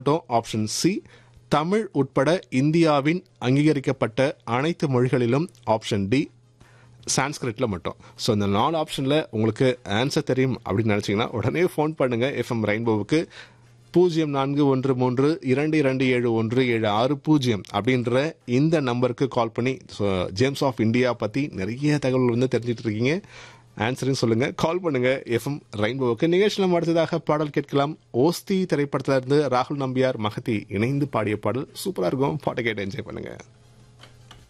மட்டும் option C Tamil உட்பட இந்தியாவின் அங்கீகரிக்கப்பட்ட அனைத்து மொழிகளிலும் ஆப்ஷன் டி சான்ஸ்கிரிட்ல மட்டும் ஸோ இந்த நாலு ஆப்ஷனில் உங்களுக்கு ஆன்சர் தெரியும் அப்படின்னு நினச்சிங்கன்னா உடனே ஃபோன் பண்ணுங்க எஃப்எம் ரெயின்போவுக்கு பூஜ்ஜியம் நான்கு ஒன்று மூன்று இரண்டு இரண்டு ஏழு ஒன்று ஏழு ஆறு பூஜ்ஜியம் அப்படின்ற இந்த நம்பருக்கு கால் பண்ணி ஸோ ஜேம்ஸ் ஆஃப் இந்தியா பற்றி நிறைய தகவல் வந்து தெரிஞ்சிட்டு இருக்கீங்க ஆன்சரையும் சொல்லுங்க கால் பண்ணுங்க எஃப்எம் ரெயின்போவுக்கு நிகழ்ச்சியில் அடுத்ததாக பாடல் கேட்கலாம் ஓஸ்தி திரைப்படத்துல இருந்து ராகுல் நம்பியார் மகதி இணைந்து பாடிய பாடல் சூப்பரா இருக்கும் பாட்டை கேட்டு என்ஜாய் பண்ணுங்க